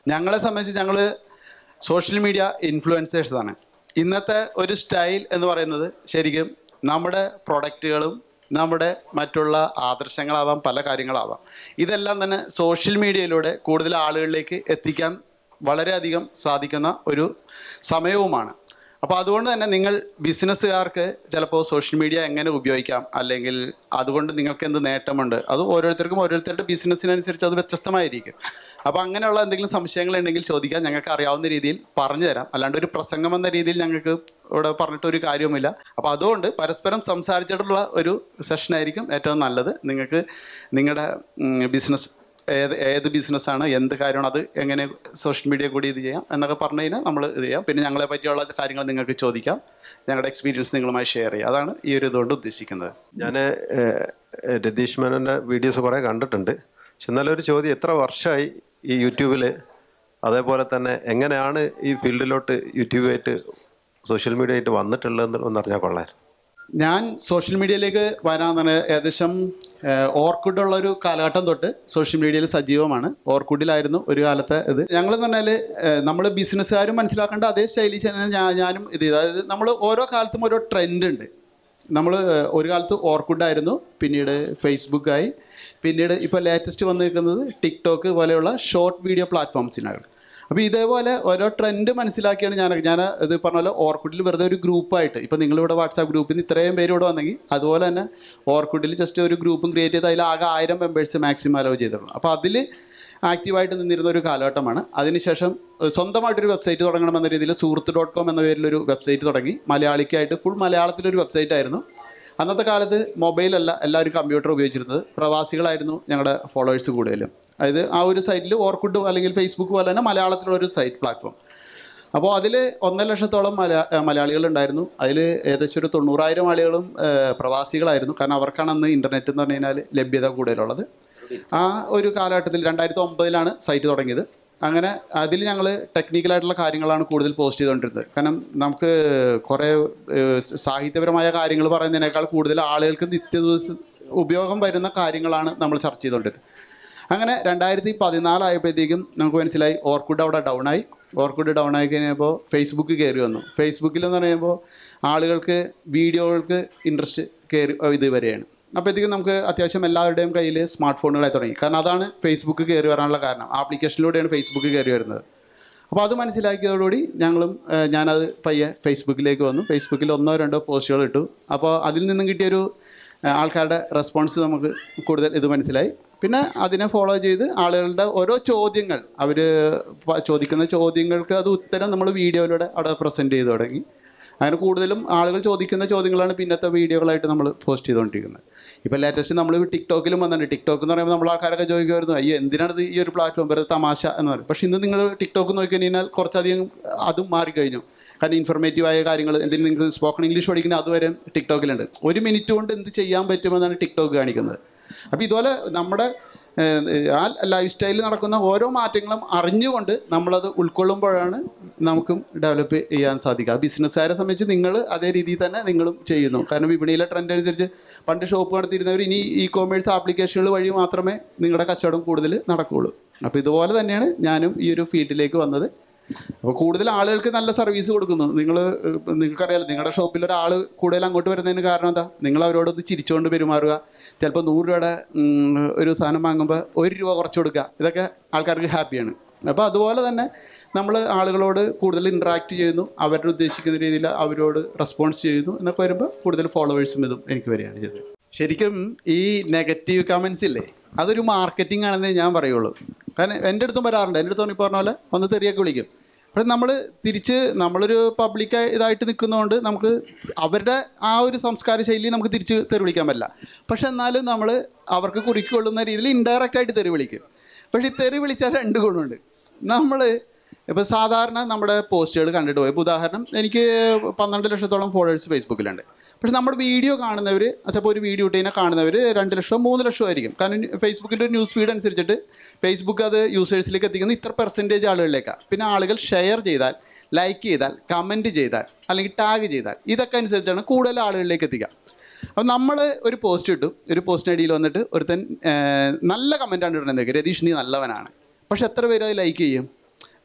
ഞങ്ങളെ സംബന്ധിച്ച് ഞങ്ങൾ സോഷ്യൽ മീഡിയ ഇൻഫ്ലുവൻസേഴ്സാണ് ഇന്നത്തെ ഒരു സ്റ്റൈൽ എന്ന് പറയുന്നത് ശരിക്കും നമ്മുടെ പ്രൊഡക്റ്റുകളും നമ്മുടെ മറ്റുള്ള ആദർശങ്ങളാവാം പല കാര്യങ്ങളാവാം ഇതെല്ലാം തന്നെ സോഷ്യൽ മീഡിയയിലൂടെ കൂടുതൽ ആളുകളിലേക്ക് എത്തിക്കാൻ വളരെയധികം സാധിക്കുന്ന ഒരു സമയവുമാണ് അപ്പോൾ അതുകൊണ്ട് തന്നെ നിങ്ങൾ ബിസിനസ്സുകാർക്ക് ചിലപ്പോൾ സോഷ്യൽ മീഡിയ എങ്ങനെ ഉപയോഗിക്കാം അല്ലെങ്കിൽ അതുകൊണ്ട് നിങ്ങൾക്ക് എന്ത് നേട്ടമുണ്ട് അത് ഓരോരുത്തർക്കും ഓരോരുത്തരുടെ ബിസിനസ്സിനനുസരിച്ച് അത് വ്യത്യസ്തമായിരിക്കും അപ്പോൾ അങ്ങനെയുള്ള എന്തെങ്കിലും സംശയങ്ങൾ ഉണ്ടെങ്കിൽ ചോദിക്കാൻ ഞങ്ങൾക്ക് അറിയാവുന്ന രീതിയിൽ പറഞ്ഞു തരാം അല്ലാണ്ട് ഒരു പ്രസംഗം എന്ന രീതിയിൽ ഞങ്ങൾക്ക് ഇവിടെ പറഞ്ഞിട്ട് ഒരു കാര്യവുമില്ല അപ്പോൾ അതുകൊണ്ട് പരസ്പരം സംസാരിച്ചിട്ടുള്ള ഒരു സെഷനായിരിക്കും ഏറ്റവും നല്ലത് നിങ്ങൾക്ക് നിങ്ങളുടെ ബിസിനസ് ഏത് ഏത് ബിസിനസ്സാണ് എന്ത് കാര്യമാണ് അത് എങ്ങനെ സോഷ്യൽ മീഡിയ കൂടി ഇത് ചെയ്യാം എന്നൊക്കെ പറഞ്ഞു കഴിഞ്ഞാൽ നമ്മൾ ഇത് ചെയ്യാം പിന്നെ ഞങ്ങളെ പറ്റിയുള്ള കാര്യങ്ങൾ നിങ്ങൾക്ക് ചോദിക്കാം ഞങ്ങളുടെ എക്സ്പീരിയൻസ് നിങ്ങളുമായി ഷെയർ ചെയ്യാം അതാണ് ഈ ഒരു ഇതുകൊണ്ട് ഉദ്ദേശിക്കുന്നത് ഞാൻ രതീഷ് മേനോൻ്റെ വീഡിയോസ് കുറേ കണ്ടിട്ടുണ്ട് പക്ഷെ എന്നാലും ഒരു ചോദ്യം എത്ര വർഷമായി ഈ യൂട്യൂബിൽ അതേപോലെ തന്നെ എങ്ങനെയാണ് ഈ ഫീൽഡിലോട്ട് യൂട്യൂബായിട്ട് സോഷ്യൽ മീഡിയ ആയിട്ട് വന്നിട്ടുള്ളതെന്ന് ഒന്ന് അറിഞ്ഞാൽ കൊള്ളാം ഞാൻ സോഷ്യൽ മീഡിയയിലേക്ക് വരാമെന്നാണ് ഏകദേശം ഓർക്കുഡ് ഉള്ള ഒരു കാലഘട്ടം തൊട്ട് സോഷ്യൽ മീഡിയയിൽ സജീവമാണ് ഓർക്കുഡിലായിരുന്നു ഒരു കാലത്തെ ഇത് ഞങ്ങൾ എന്ന് പറഞ്ഞാൽ നമ്മൾ ബിസിനസ്സുകാരും മനസ്സിലാക്കേണ്ട അതേ ശൈലി തന്നെ ഞാൻ ഞാനും ഇത് ചെയ്തു. അതായത് നമ്മൾ ഓരോ കാലത്തും ഓരോ ട്രെൻഡ് ഉണ്ട് നമ്മൾ ഒരു കാലത്ത് ഓർക്കുഡായിരുന്നു പിന്നീട് ഫേസ്ബുക്കായി പിന്നീട് ഇപ്പോൾ ലേറ്റസ്റ്റ് വന്ന് നിൽക്കുന്നത് ടിക്ടോക്ക് പോലെയുള്ള ഷോർട്ട് വീഡിയോ പ്ലാറ്റ്ഫോംസിനാണ് അപ്പോൾ ഇതേപോലെ ഓരോ ട്രെൻഡ് മനസ്സിലാക്കിയാണ് ഞാൻ ഞാൻ ഇത് പറഞ്ഞ പോലെ ഓർക്കുഡിൽ വെറുതെ ഒരു ഗ്രൂപ്പായിട്ട് ഇപ്പോൾ നിങ്ങളിവിടെ വാട്സാപ്പ് ഗ്രൂപ്പിൽ നിന്ന് ഇത്രയും പേര് ഇവിടെ വന്നെങ്കിൽ അതുപോലെ തന്നെ ഓർക്കുഡിൽ ജസ്റ്റ് ഒരു ഗ്രൂപ്പും ക്രിയേറ്റ് ചെയ്ത് അതിൽ ആകെ ആയിരം മെമ്പേഴ്സ് മാക്സിമം അലോ ചെയ്തിട്ടുള്ളൂ അപ്പോൾ അതിൽ ആക്റ്റീവായിട്ട് നിന്നിരുന്ന ഒരു കാലഘട്ടമാണ് അതിനുശേഷം ഏഹ്, സ്വന്തമായിട്ടൊരു വെബ്സൈറ്റ് തുടങ്ങണമെന്ന രീതിയിൽ സുഹൃത്ത് ഡോട്ട് കോം എന്ന പേരിലൊരു വെബ്സൈറ്റ് തുടങ്ങി മലയാളിക്കായിട്ട് ഫുൾ മലയാളത്തിലൊരു വെബ്സൈറ്റ് ആയിരുന്നു അന്നത്തെ കാലത്ത് മൊബൈലല്ല എല്ലാവരും കമ്പ്യൂട്ടർ ഉപയോഗിച്ചിരുന്നത് പ്രവാസികളായിരുന്നു ഞങ്ങളുടെ ഫോളോവേഴ്സ് കൂടുതലും അതായത് ആ ഒരു സൈറ്റിൽ ഓർക്കുഡ് അല്ലെങ്കിൽ ഫേസ്ബുക്ക് പോലെ തന്നെ മലയാളത്തിലുള്ള ഒരു സൈറ്റ് പ്ലാറ്റ്ഫോം അപ്പോൾ അതിൽ ഒന്നര ലക്ഷത്തോളം മലയാ മലയാളികളുണ്ടായിരുന്നു അതിൽ ഏകദേശം ഒരു തൊണ്ണൂറായിരം ആളുകളും ഏഹ്, പ്രവാസികളായിരുന്നു കാരണം അവർക്കാണ് അന്ന് ഇൻ്റർനെറ്റ് എന്ന് പറഞ്ഞു കഴിഞ്ഞാൽ ലഭ്യത കൂടുതലുള്ളത് ആ ഒരു കാലഘട്ടത്തിൽ രണ്ടായിരത്തി ഒമ്പതിലാണ് സൈറ്റ് തുടങ്ങിയത് അങ്ങനെ അതിൽ ഞങ്ങൾ ടെക്നിക്കലായിട്ടുള്ള കാര്യങ്ങളാണ് കൂടുതൽ പോസ്റ്റ് ചെയ്തുകൊണ്ടിരുന്നത് കാരണം നമുക്ക് കുറേ ഏഹ്, സാഹിത്യപരമായ കാര്യങ്ങൾ പറയുന്നതിനേക്കാൾ കൂടുതൽ ആളുകൾക്ക് നിത്യദിവസ ഉപയോഗം വരുന്ന കാര്യങ്ങളാണ് നമ്മൾ ചർച്ച ചെയ്തുകൊണ്ടിരുന്നത് അങ്ങനെ രണ്ടായിരത്തി പതിനാലായപ്പോഴത്തേക്കും നമുക്ക് മനസ്സിലായി ഓർക്കുഡ് അവിടെ ഡൗൺ ആയി ഓർക്കുഡ് ഡൗൺ ആയി കഴിഞ്ഞപ്പോൾ ഫേസ്ബുക്ക് കയറി വന്നു ഫേസ്ബുക്കിൽ എന്ന് പറയുമ്പോൾ ആളുകൾക്ക് വീഡിയോകൾക്ക് ഇൻട്രസ്റ്റ് കയറി ഇത് വരെയാണ് അപ്പോഴത്തേക്കും നമുക്ക് അത്യാവശ്യം എല്ലാവരുടെയും കയ്യിൽ സ്മാർട്ട് ഫോണുകളായി തുടങ്ങി കാരണം അതാണ് ഫേസ്ബുക്ക് കയറി വരാനുള്ള കാരണം ആപ്ലിക്കേഷനിലൂടെയാണ് ഫേസ്ബുക്ക് കയറി വരുന്നത് അപ്പോൾ അത് മനസ്സിലാക്കിയതോടുകൂടി ഞങ്ങളും ഏഹ്, ഞാനത് പയ്യെ ഫേസ്ബുക്കിലേക്ക് വന്നു ഫേസ്ബുക്കിൽ ഒന്നോ രണ്ടോ പോസ്റ്റുകൾ ഇട്ടു അപ്പോൾ അതിൽ നിന്നും കിട്ടിയൊരു ഏഹ്, ആൾക്കാരുടെ റെസ്പോൺസ് നമുക്ക് കൂടുതൽ ഇത് മനസ്സിലായി പിന്നെ അതിനെ ഫോളോ ചെയ്ത് ആളുകളുടെ ഓരോ ചോദ്യങ്ങൾ അവർ ചോദിക്കുന്ന ചോദ്യങ്ങൾക്ക് അത് ഉത്തരം നമ്മൾ വീഡിയോയിലൂടെ അവിടെ പ്രസൻറ്റ് ചെയ്ത് തുടങ്ങി അങ്ങനെ കൂടുതലും ആളുകൾ ചോദിക്കുന്ന ചോദ്യങ്ങളാണ് പിന്നത്തെ വീഡിയോകളായിട്ട് നമ്മൾ പോസ്റ്റ് ചെയ്തുകൊണ്ടിരിക്കുന്നത് ഇപ്പോൾ ലേറ്റസ്റ്റ് നമ്മൾ ടിക്ടോക്കിലും വന്നിട്ടുണ്ട് ടിക്ടോക്ക് എന്ന് പറയുമ്പോൾ നമ്മൾ ആൾക്കാരൊക്കെ ചോദിക്കുമായിരുന്നു അയ്യോ എന്തിനാണ് ഇത് ഈ ഒരു പ്ലാറ്റ്ഫോം വെറുതെ തമാശ എന്ന് പറയും പക്ഷേ ഇന്ന് നിങ്ങൾ ടിക്ടോക്ക് നോക്കിക്കഴിഞ്ഞാൽ കുറച്ചധികം അതും മാറിക്കഴിഞ്ഞു കാരണം ഇൻഫർമേറ്റീവ് ആയ കാര്യങ്ങൾ എന്തെങ്കിലും നിങ്ങൾക്ക് സ്പോക്കൺ ഇംഗ്ലീഷ് പഠിക്കുന്ന അതുവരെ ടിക്ടോക്കിലുണ്ട് ഒരു മിനിറ്റ് കൊണ്ട് എന്ത് ചെയ്യാൻ പറ്റുമെന്നാണ് ടിക്ടോക്ക് കാണിക്കുന്നത് അപ്പോൾ ഇതുപോലെ നമ്മുടെ ഏഹ്, ആ ലൈഫ് സ്റ്റൈലിൽ നടക്കുന്ന ഓരോ മാറ്റങ്ങളും അറിഞ്ഞുകൊണ്ട് നമ്മളത് ഉൾക്കൊള്ളുമ്പോഴാണ് നമുക്കും ഡെവലപ്പ് ചെയ്യാൻ സാധിക്കുക ബിസിനസ്സുകാരെ സംബന്ധിച്ച് നിങ്ങൾ അതേ രീതിയിൽ തന്നെ നിങ്ങളും ചെയ്യുന്നു കാരണം വിപണിയിലെ ട്രെൻഡ് അനുസരിച്ച് പണ്ട് ഷോപ്പ് നടത്തിയിരുന്നവർ ഇനി ഇ കോമേഴ്സ് ആപ്ലിക്കേഷനുകൾ വഴി മാത്രമേ നിങ്ങളുടെ കച്ചവടം കൂടുതൽ നടക്കുകയുള്ളൂ അപ്പോൾ ഇതുപോലെ തന്നെയാണ് ഞാനും ഈ ഒരു ഫീൽഡിലേക്ക് വന്നത് അപ്പോൾ കൂടുതൽ ആളുകൾക്ക് നല്ല സർവീസ് കൊടുക്കുന്നു നിങ്ങൾ നിങ്ങൾക്കറിയാലോ നിങ്ങളുടെ ഷോപ്പിൽ ഒരാൾ കൂടുതൽ അങ്ങോട്ട് വരുന്നതിന് കാരണം എന്താ നിങ്ങൾ അവരോടൊന്ന് ചിരിച്ചുകൊണ്ട് പെരുമാറുക ചിലപ്പോൾ നൂറ് രൂപയുടെ ഉം, ഒരു സാധനം വാങ്ങുമ്പോൾ ഒരു രൂപ കുറച്ച് കൊടുക്കുക ഇതൊക്കെ ആൾക്കാർക്ക് ഹാപ്പിയാണ് അപ്പോൾ അതുപോലെ തന്നെ നമ്മൾ ആളുകളോട് കൂടുതൽ ഇൻട്രാക്ട് ചെയ്യുന്നു അവരുടെ ഉദ്ദേശിക്കുന്ന രീതിയിൽ അവരോട് റെസ്പോൺസ് ചെയ്യുന്നു എന്നൊക്കെ വരുമ്പോൾ കൂടുതൽ ഫോളോവേഴ്സും ഇതും എനിക്ക് വരികയാണ് ചെയ്തത് ശരിക്കും ഈ നെഗറ്റീവ് കമൻസ് ഇല്ലേ അതൊരു മാർക്കറ്റിംഗ് ആണെന്നേ ഞാൻ പറയുള്ളൂ കാരണം എൻ്റെ അടുത്തും വരാറുണ്ട് എൻ്റെ അടുത്തും ഈ പറഞ്ഞ പോലെ വന്ന് തെറിയൊക്കെ വിളിക്കും പക്ഷെ നമ്മൾ തിരിച്ച് നമ്മളൊരു പബ്ലിക് ഇതായിട്ട് നിൽക്കുന്നതുകൊണ്ട് നമുക്ക് അവരുടെ ആ ഒരു സംസ്കാര ശൈലി നമുക്ക് തിരിച്ച് തെറി വിളിക്കാൻ പറ്റില്ല പക്ഷെ എന്നാലും നമ്മൾ അവർക്ക് കുറിക്കൊള്ളുന്ന രീതിയിൽ ഇൻഡയറക്റ്റ് ആയിട്ട് തെറി വിളിക്കും പക്ഷേ ഈ തെറി വിളിച്ചാൽ രണ്ട് ഗുണമുണ്ട് നമ്മൾ ഇപ്പോൾ സാധാരണ നമ്മുടെ പോസ്റ്റുകൾ കണ്ടിട്ട് പോയി ഇപ്പോൾ ഉദാഹരണം എനിക്ക് പന്ത്രണ്ട് ലക്ഷത്തോളം ഫോളോവേഴ്സ് ഫേസ്ബുക്കിലുണ്ട് പക്ഷെ നമ്മുടെ വീഡിയോ കാണുന്നവർ ചിലപ്പോൾ ഒരു വീഡിയോ ഇട്ടതിനെ കാണുന്നവർ രണ്ട് ലക്ഷം മൂന്ന് ലക്ഷം ആയിരിക്കും കാരണം ഫേസ്ബുക്കിൻ്റെ ഒരു ന്യൂസ് ഫീഡ് അനുസരിച്ചിട്ട് ഫേസ്ബുക്ക് അത് യൂസേഴ്സിലേക്ക് എത്തിക്കുന്ന ഇത്ര പെർസെൻറ്റേജ് ആളുകളിലേക്കാണ് പിന്നെ ആളുകൾ ഷെയർ ചെയ്താൽ ലൈക്ക് ചെയ്താൽ കമൻറ്റ് ചെയ്താൽ അല്ലെങ്കിൽ ടാഗ് ചെയ്താൽ ഇതൊക്കെ അനുസരിച്ചാണ് കൂടുതൽ ആളുകളിലേക്ക് എത്തിക്കുക അപ്പോൾ നമ്മൾ ഒരു പോസ്റ്റ് ഇട്ടു ഒരു പോസ്റ്റിന് അടിയിൽ വന്നിട്ട് ഒരുത്തൻ ഏർ, നല്ല കമൻറ്റാണ് ഇടുന്നത് രതീഷ് നീ നല്ലവനാണ് പക്ഷെ എത്ര പേര് അത് ലൈക്ക് ചെയ്യും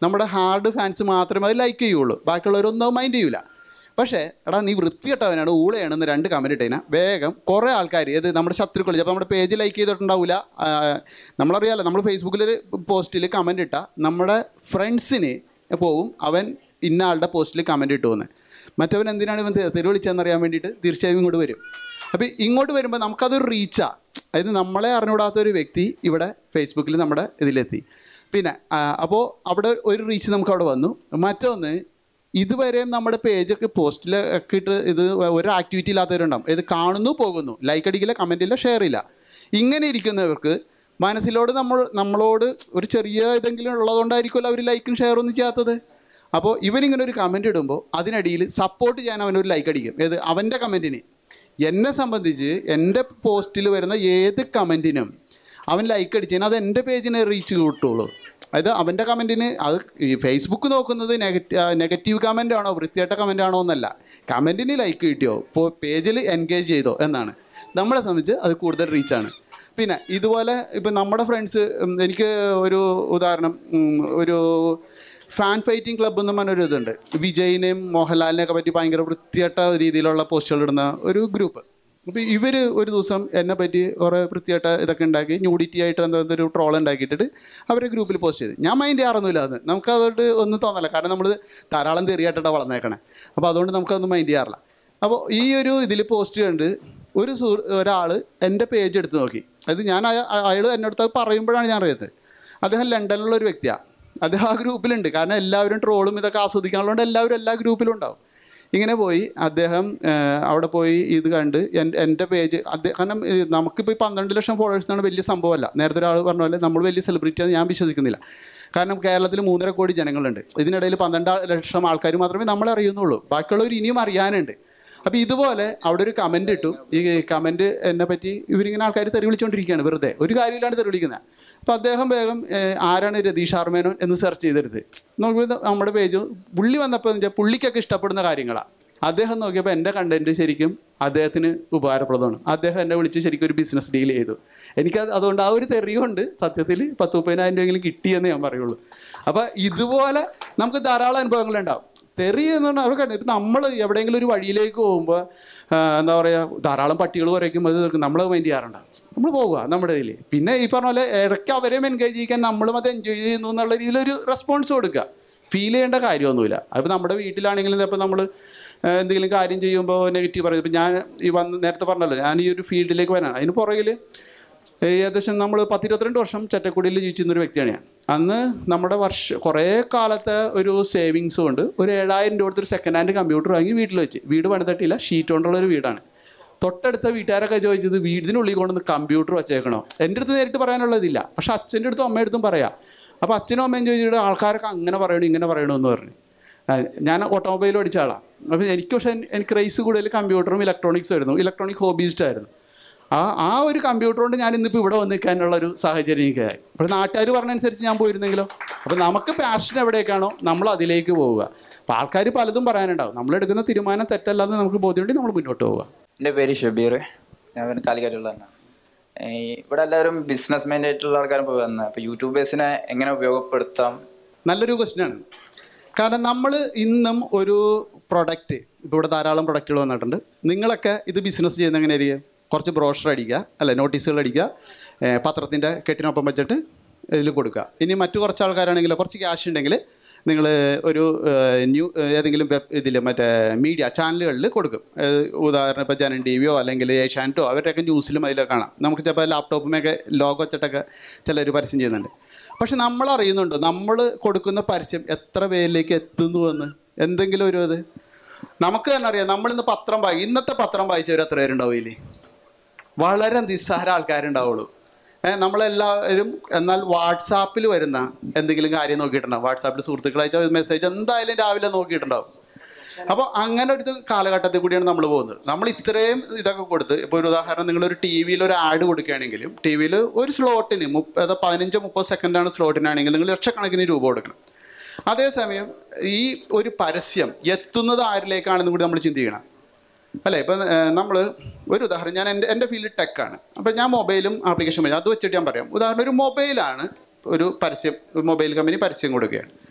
നമ്മുടെ ഹാർഡ് ഫാൻസ് മാത്രമേ അത് ലൈക്ക് ചെയ്യുള്ളൂ ബാക്കിയുള്ളവരൊന്നും മൈൻഡ് ചെയ്യൂല പക്ഷേ എടാ നീ വൃത്തികെട്ടവനാണ് ഊളയാണെന്ന് രണ്ട് കമൻറ്റ് ഇട്ടതിനാ വേഗം കുറേ ആൾക്കാർ ഏത് നമ്മുടെ ശത്രുക്കൾ ചിലപ്പോൾ നമ്മുടെ പേജ് ലൈക്ക് ചെയ്തിട്ടുണ്ടാവില്ല ആ, നമ്മളറിയാലോ നമ്മൾ ഫേസ്ബുക്കിൽ ഒരു പോസ്റ്റിൽ കമൻറ്റ് ഇട്ടാൽ നമ്മുടെ ഫ്രണ്ട്സിന് പോവും അവൻ ഇന്ന ആളുടെ പോസ്റ്റിൽ കമൻറ്റ് ഇട്ടു എന്ന് മറ്റവൻ എന്തിനാണ് ഇവൻ തെ- തെറി വിളിച്ചതെന്നറിയാൻ വേണ്ടിയിട്ട് തീർച്ചയായും ഇങ്ങോട്ട് വരും അപ്പോൾ ഇങ്ങോട്ട് വരുമ്പോൾ നമുക്കതൊരു റീച്ചാണ് അതായത് നമ്മളെ അറിഞ്ഞുകൂടാത്ത ഒരു വ്യക്തി ഇവിടെ ഫേസ്ബുക്കിൽ നമ്മുടെ ഇതിലെത്തി പിന്നെ അപ്പോൾ അവിടെ ഒരു റീച്ച് നമുക്ക് അവിടെ വന്നു മറ്റൊന്ന് ഇതുവരെയും നമ്മുടെ പേജൊക്കെ പോസ്റ്റിൽ ഒക്കെ ഇട്ട് ഇത് ഒരു ആക്ടിവിറ്റി ഇല്ലാത്തവരുണ്ടാവും ഇത് കാണുന്നു പോകുന്നു ലൈക്ക് അടിക്കില്ല കമൻ്റ് ഇല്ല ഷെയർ ഇല്ല ഇങ്ങനെ ഇരിക്കുന്നവർക്ക് മനസ്സിലോട് നമ്മൾ നമ്മളോട് ഒരു ചെറിയ ഇതെങ്കിലും ഉള്ളതുകൊണ്ടായിരിക്കുമല്ലോ അവർ ലൈക്കും ഷെയറും ഒന്നും ചെയ്യാത്തത് അപ്പോൾ ഇവനിങ്ങനെ ഒരു കമൻ്റ് ഇടുമ്പോൾ അതിനടിയിൽ സപ്പോർട്ട് ചെയ്യാൻ അവനൊരു ലൈക്ക് അടിക്കും ഏത് അവൻ്റെ കമൻറ്റിന് എന്നെ സംബന്ധിച്ച് എൻ്റെ പോസ്റ്റിൽ വരുന്ന ഏത് കമൻറ്റിനും അവൻ ലൈക്ക് അടിച്ചതിന് അത് എൻ്റെ പേജിന് റീച്ച് കിട്ടുള്ളൂ അതായത് അവൻ്റെ കമൻറ്റിന് അത് ഈ ഫേസ്ബുക്ക് നോക്കുന്നത് നെഗറ്റീവ് നെഗറ്റീവ് കമൻ്റ് ആണോ വൃത്തിയായിട്ട കമൻ്റ് ആണോ എന്നല്ല കമൻറ്റിന് ലൈക്ക് കിട്ടിയോ ഇപ്പോൾ പേജിൽ എൻഗേജ് ചെയ്തോ എന്നാണ് നമ്മളെ സംബന്ധിച്ച് അത് കൂടുതൽ റീച്ചാണ് പിന്നെ ഇതുപോലെ ഇപ്പം നമ്മുടെ ഫ്രണ്ട്സ് എനിക്ക് ഒരു ഉദാഹരണം ഉം, ഒരു ഫാൻ ഫൈറ്റിംഗ് ക്ലബ്ബ് എന്ന് പറഞ്ഞൊരു ഇതുണ്ട് വിജയിനെയും മോഹൻലാലിനെയൊക്കെ പറ്റി ഭയങ്കര വൃത്തിയായിട്ട രീതിയിലുള്ള പോസ്റ്റുകൾ ഇടുന്ന ഒരു ഗ്രൂപ്പ് അപ്പോൾ ഇവർ ഒരു ദിവസം എന്നെ പറ്റി കുറേ വൃത്തിയായിട്ട് ഇതൊക്കെ ഉണ്ടാക്കി ന്യൂഡിറ്റി ആയിട്ട് എന്തോ ഒരു ട്രോൾ ഉണ്ടാക്കിയിട്ടിട്ട് അവരെ ഗ്രൂപ്പിൽ പോസ്റ്റ് ചെയ്ത് ഞാൻ മൈൻഡ് ചെയ്യാറൊന്നുമില്ല അത് നമുക്കതുകൊണ്ട് ഒന്നും തോന്നല്ല കാരണം നമ്മൾ ധാരാളം തെറിയായിട്ടാണ് വളർന്നേക്കണേ അപ്പോൾ അതുകൊണ്ട് നമുക്കതൊന്നും മൈൻഡ് ചെയ്യാറില്ല അപ്പോൾ ഈ ഒരു ഇതിൽ പോസ്റ്റ് കണ്ട് ഒരു സുഹൃ ഒരാൾ എൻ്റെ പേജ് എടുത്ത് നോക്കി അത് ഞാൻ അയാൾ എന്നോട് അത് പറയുമ്പോഴാണ് ഞാൻ അറിയുന്നത് അദ്ദേഹം ലണ്ടനിലുള്ള ഒരു വ്യക്തിയാണ് അദ്ദേഹം ആ ഗ്രൂപ്പിലുണ്ട് കാരണം എല്ലാവരും ട്രോളും ഇതൊക്കെ ആസ്വദിക്കാനുള്ളതുകൊണ്ട് എല്ലാവരും എല്ലാ ഗ്രൂപ്പിലും ഉണ്ടാവും ഇങ്ങനെ പോയി അദ്ദേഹം ആ, അവിടെ പോയി ഇത് കണ്ട് എൻ- എൻ്റെ പേജ് അദ്ദേഹം കാരണം ഈ നമുക്കിപ്പോൾ ഈ പന്ത്രണ്ട് ലക്ഷം ഫോളോവേഴ്സ് എന്നാണ് വലിയ സംഭവമല്ല നേരത്തെ ഒരാൾ പറഞ്ഞ പോലെ നമ്മൾ വലിയ സെലിബ്രിറ്റി ആണെന്ന് ഞാൻ വിശ്വസിക്കുന്നില്ല കാരണം കേരളത്തിൽ മൂന്നര കോടി ജനങ്ങളുണ്ട് ഇതിനിടയിൽ പന്ത്രണ്ട് ലക്ഷം ആൾക്കാർ മാത്രമേ നമ്മളെ അറിയുന്നുള്ളൂ ബാക്കിയുള്ളവർ ഇനിയും അറിയാനുണ്ട് അപ്പോൾ ഇതുപോലെ അവിടെ ഒരു കമൻ്റ് ഇട്ടു ഈ കമൻറ്റ് എന്നെ പറ്റി ഇവരിങ്ങനെ ആൾക്കാർ തെറി വിളിച്ചുകൊണ്ടിരിക്കുകയാണ് വെറുതെ ഒരു കാര്യമില്ലാണ്ട് തെറി വിളിക്കുന്നത് അപ്പോൾ അദ്ദേഹം വേഗം ഏഹ്, ആരാണ് രതീഷ് ആർമേനോൻ എന്ന് സെർച്ച് ചെയ്തെടുത്ത് നോക്കിയപ്പോൾ നമ്മുടെ പേജ് പുള്ളി വന്നപ്പോൾ എന്ന് വെച്ചാൽ പുള്ളിക്കൊക്കെ ഇഷ്ടപ്പെടുന്ന കാര്യങ്ങളാണ് അദ്ദേഹം നോക്കിയപ്പോൾ എൻ്റെ കണ്ടന്റ് ശരിക്കും അദ്ദേഹത്തിന് ഉപകാരപ്രദമാണ് അദ്ദേഹം എന്നെ വിളിച്ച് ശരിക്കും ഒരു ബിസിനസ് ഡീൽ ചെയ്തു എനിക്ക് അതുകൊണ്ട് ആ ഒരു തെറിയുണ്ട് സത്യത്തിൽ പത്ത് മുപ്പതിനായിരം രൂപയെങ്കിലും കിട്ടിയെന്ന് ഞാൻ പറയുള്ളൂ അപ്പോൾ ഇതുപോലെ നമുക്ക് ധാരാളം അനുഭവങ്ങളുണ്ടാവും തെറി എന്ന് പറഞ്ഞാൽ അവർ കണ്ടു ഇപ്പം നമ്മൾ എവിടെയെങ്കിലും ഒരു വഴിയിലേക്ക് പോകുമ്പോൾ എന്താ പറയുക ധാരാളം പട്ടികൾ കുറയ്ക്കും അത് നമ്മൾ മൈൻഡ് ചെയ്യാറുണ്ടാവും നമ്മൾ പോവുക നമ്മുടെ ഇതിൽ പിന്നെ ഈ പറഞ്ഞ പോലെ ഇടയ്ക്ക് അവരെയും എൻഗേജ് ചെയ്യിക്കാൻ നമ്മളും അത് എൻജോയ് ചെയ്യുന്നു എന്നുള്ള രീതിയിലൊരു റെസ്പോൺസ് കൊടുക്കുക ഫീൽ ചെയ്യേണ്ട കാര്യമൊന്നുമില്ല അതിപ്പോൾ നമ്മുടെ വീട്ടിലാണെങ്കിലും ഇപ്പോൾ നമ്മൾ എന്തെങ്കിലും കാര്യം ചെയ്യുമ്പോൾ നെഗറ്റീവ് പറയും ഇപ്പം ഞാൻ ഈ വന്ന് നേരത്തെ പറഞ്ഞല്ലോ ഞാൻ ഈ ഒരു ഫീൽഡിലേക്ക് വരാനാണ് അതിന് പുറകിൽ ഏകദേശം നമ്മൾ പത്തിരുപത്തിരണ്ട് വർഷം ചറ്റക്കുടിയിൽ ജീവിച്ചിരുന്ന ഒരു വ്യക്തിയാണ് ഞാൻ അന്ന് നമ്മുടെ വർഷ കുറേ കാലത്തെ ഒരു സേവിങ്സ് കൊണ്ട് ഒരു ഏഴായിരം രൂപ കൊടുത്തൊരു സെക്കൻഡ് ഹാൻഡ് കമ്പ്യൂട്ടർ വാങ്ങി വീട്ടിൽ വെച്ച് വീട് പണിതിട്ടില്ല ഷീറ്റ് കൊണ്ടുള്ള ഒരു വീടാണ് തൊട്ടടുത്ത വീട്ടുകാരൊക്കെ ചോദിച്ചത് വീടിനുള്ളിൽ കൊണ്ടുവന്ന് കമ്പ്യൂട്ടർ വെച്ചേക്കണോ എൻ്റെ അടുത്ത് നേരിട്ട് പറയാനുള്ളതില്ല പക്ഷെ അച്ഛൻ്റെ അടുത്തും അമ്മയുടെ അടുത്തും പറയാം അപ്പോൾ അച്ഛനും അമ്മയും ചോദിച്ചിട്ട് ആൾക്കാരൊക്കെ അങ്ങനെ പറയണു ഇങ്ങനെ പറയണമെന്ന് പറഞ്ഞു ആ, ഞാൻ ഓട്ടോമൊബൈൽ പഠിച്ച ആളാണ് അപ്പോൾ എനിക്ക് പക്ഷേ എൻ- എനിക്ക് റേസ് കൂടുതൽ കമ്പ്യൂട്ടറും ഇലക്ട്രോണിക്സും ആയിരുന്നു ഇലക്ട്രോണിക് ഹോബീസ്റ്റ് ആയിരുന്നു ആ ആ ഒരു കമ്പ്യൂട്ടർ കൊണ്ട് ഞാൻ ഇന്നിപ്പോൾ ഇവിടെ വന്ന് നിൽക്കാനുള്ള ഒരു സാഹചര്യം എനിക്കായി അപ്പോൾ നാട്ടുകാർ പറഞ്ഞനുസരിച്ച് ഞാൻ പോയിരുന്നെങ്കിലോ അപ്പോൾ നമുക്ക് പാഷൻ എവിടേക്കാണോ നമ്മൾ അതിലേക്ക് പോവുക അപ്പോൾ ആൾക്കാർ പലതും പറയാനുണ്ടാവും നമ്മൾ എടുക്കുന്ന തീരുമാനം തെറ്റല്ലാതെ നമുക്ക് ബോധ്യമുണ്ടെങ്കിൽ നമ്മൾ മുന്നോട്ട് പോവുക എൻ്റെ പേര് ഷബീർ ഞാൻ പിന്നെ കാലിക്കറ്റുള്ളതാണ് ഇവിടെ എല്ലാവരും ബിസിനസ് മൈൻഡ് ആയിട്ടുള്ള ആൾക്കാരും ഇപ്പോൾ വന്നത് അപ്പോൾ യൂട്യൂബേഴ്സിനെ എങ്ങനെ ഉപയോഗപ്പെടുത്താം നല്ലൊരു ക്വസ്റ്റ്യനാണ് കാരണം നമ്മൾ ഇന്നും ഒരു പ്രൊഡക്റ്റ് ഇപ്പോൾ ഇവിടെ ധാരാളം പ്രൊഡക്റ്റുകൾ വന്നിട്ടുണ്ട് നിങ്ങളൊക്കെ ഇത് ബിസിനസ് ചെയ്യുന്ന എങ്ങനെയായിരിക്കും കുറച്ച് ബ്രോഷർ അടിക്കുക അല്ലെ നോട്ടീസുകൾ അടിക്കുക പത്രത്തിൻ്റെ കെട്ടിനൊപ്പം വെച്ചിട്ട് ഇതിൽ കൊടുക്കുക ഇനി മറ്റു കുറച്ച് ആൾക്കാരാണെങ്കിൽ കുറച്ച് ക്യാഷ് ഉണ്ടെങ്കിൽ നിങ്ങൾ ഒരു ഏഹ്, ന്യൂ ഏഹ്, ഏതെങ്കിലും വെബ് ഇതിൽ മറ്റേ മീഡിയ ചാനലുകളിൽ കൊടുക്കും ഏഹ്, ഉദാഹരണം ഇപ്പോൾ ജനൻ ടി വിയോ അല്ലെങ്കിൽ ഏഷ്യാനെറ്റോ അവരുടെയൊക്കെ ന്യൂസിലും അതിലൊക്കെ കാണാം നമുക്ക് ചിലപ്പോൾ ലാപ്ടോപ്പുമൊക്കെ ലോഗോ വെച്ചിട്ടൊക്കെ ചിലർ പരസ്യം ചെയ്യുന്നുണ്ട് പക്ഷെ നമ്മൾ അറിയുന്നുണ്ടോ നമ്മൾ കൊടുക്കുന്ന പരസ്യം എത്ര പേരിലേക്ക് എത്തുന്നു എന്ന് എന്തെങ്കിലും ഒരു ഇത് നമുക്ക് തന്നെ അറിയാം നമ്മളിന്ന് പത്രം വായി ഇന്നത്തെ പത്രം വായിച്ചവർ എത്ര പേരുണ്ടാവും ഇതിൽ വളരെ നിസ്സാര ആൾക്കാരുണ്ടാവുള്ളൂ ഏഹ് നമ്മളെല്ലാവരും എന്നാൽ വാട്സാപ്പിൽ വരുന്ന എന്തെങ്കിലും കാര്യം നോക്കിയിട്ടുണ്ടാവും വാട്സാപ്പിൽ സുഹൃത്തുക്കൾ അയച്ച മെസ്സേജ് എന്തായാലും രാവിലെ നോക്കിയിട്ടുണ്ടാവും അപ്പോൾ അങ്ങനെ ഒരു കാലഘട്ടത്തിൽ കൂടിയാണ് നമ്മൾ പോകുന്നത് നമ്മൾ ഇത്രയും ഇതൊക്കെ കൊടുത്ത് ഇപ്പോൾ ഒരു ഉദാഹരണം നിങ്ങളൊരു ടി വിയിൽ ഒരു ആഡ് കൊടുക്കുകയാണെങ്കിലും ടി വിയിൽ ഒരു സ്ലോട്ടിന് മുപ്പത് പതിനഞ്ചോ മുപ്പത് സെക്കൻഡാണ് സ്ലോട്ടിനാണെങ്കിൽ നിങ്ങൾ ലക്ഷക്കണക്കിന് രൂപ കൊടുക്കണം അതേസമയം ഈ ഒരു പരസ്യം എത്തുന്നത് ആരിലേക്കാണെന്ന് കൂടി നമ്മൾ ചിന്തിക്കണം അല്ലേ ഇപ്പം നമ്മൾ ഒരു ഉദാഹരണം ഞാൻ എൻ്റെ എൻ്റെ ഫീൽഡ് ടെക്കാണ് അപ്പം ഞാൻ മൊബൈലും ആപ്ലിക്കേഷൻ വഴി അത് വെച്ചിട്ട് ഞാൻ പറയാം ഉദാഹരണം ഒരു മൊബൈലാണ് ഒരു പരസ്യം മൊബൈൽ കമ്പനി പരസ്യം കൊടുക്കുകയാണ്